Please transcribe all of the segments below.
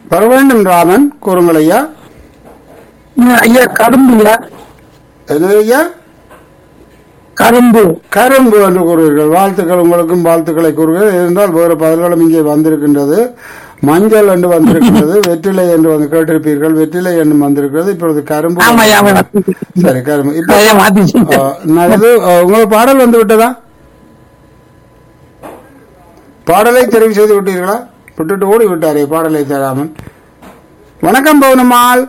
பெற வேண்டும் ராமன் கூறுங்கள் ஐயா ஐயா கரும்புல என்னது ஐயா கரும்பு கரும்பு என்று கூறுவீர்கள் வாழ்த்துக்கள் உங்களுக்கும் வாழ்த்துக்களை கூறுகிறேன் இருந்தால் வேறு பதில்களும் இங்கே வந்திருக்கின்றது மஞ்சள் என்று வந்திருக்கின்றது வெற்றிலை என்று வந்து கேட்டிருப்பீர்கள் வெற்றிலை என்று வந்திருக்கிறது இப்பொழுது கரும்பு ஆமா ஐயா சரி கரும்பு இப்ப ஐயா மாத்தி ஆ, நல்லது ஆ, உங்களுக்கு பாடல் வந்து விட்டதா பாடலை தெரிவு செய்து விட்டீர்களா விட்டுட்டு ஓடி விட்டாரே பாடலை தராமன் வணக்கம் பவுனம்மாள்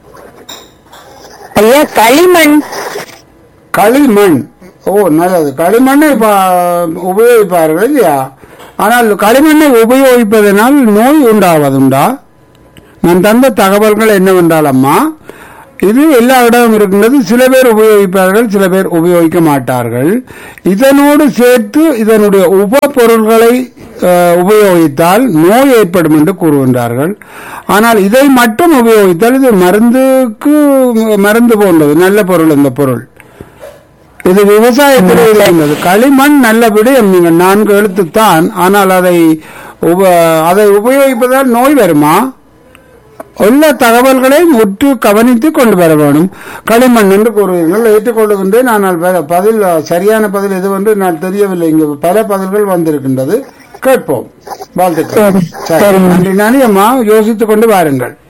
ஐயா களிமண் களிமண் ஓ நல்லது களிமண்ணை ப- உபயோகிப்பார்கள் இல்லையா ஆனால் களிமண்ணை உபயோகிப்பதனால் நோய் உண்டாவதுண்டா நான் தந்த தகவல்கள் என்னவென்றால் அம்மா இது எல்லா இடமும் இருக்கின்றது சில பேர் உபயோகிப்பார்கள் சில பேர் உபயோகிக்க மாட்டார்கள் இதனோடு சேர்த்து இதனுடைய உப பொருள்களை அஹ், உபயோகித்தால் நோய் ஏற்படும் என்று கூறுகின்றார்கள் ஆனால் இதை மட்டும் உபயோகித்தால் இது மருந்துக்கு மருந்து போன்றது நல்ல பொருள் இந்த பொருள் இது விவசாயத்தில் இருந்தது களிமண் நல்ல விடயம் நீங்கள் நான்கு எழுத்துத்தான் ஆனால் அதை உப- அதை உபயோகிப்பதால் நோய் வருமா உள்ள தகவல்களையும் உற்று கவனித்து கொண்டு வர வேண்டும் களிமண் என்று கூறுவீர்கள் ஏற்றுக்கொள்ளுகின்றேன் ஆனால் ப- பதில் சரியான பதில் எதுவென்று நான் தெரியவில்லை இங்கு பல பதில்கள் வந்திருக்கின்றது கேட்போம் வாழ்த்துக்கள் சரி, சரி சரிங்க. நன்றி நானி அம்மா யோசித்துக் கொண்டு வாருங்கள்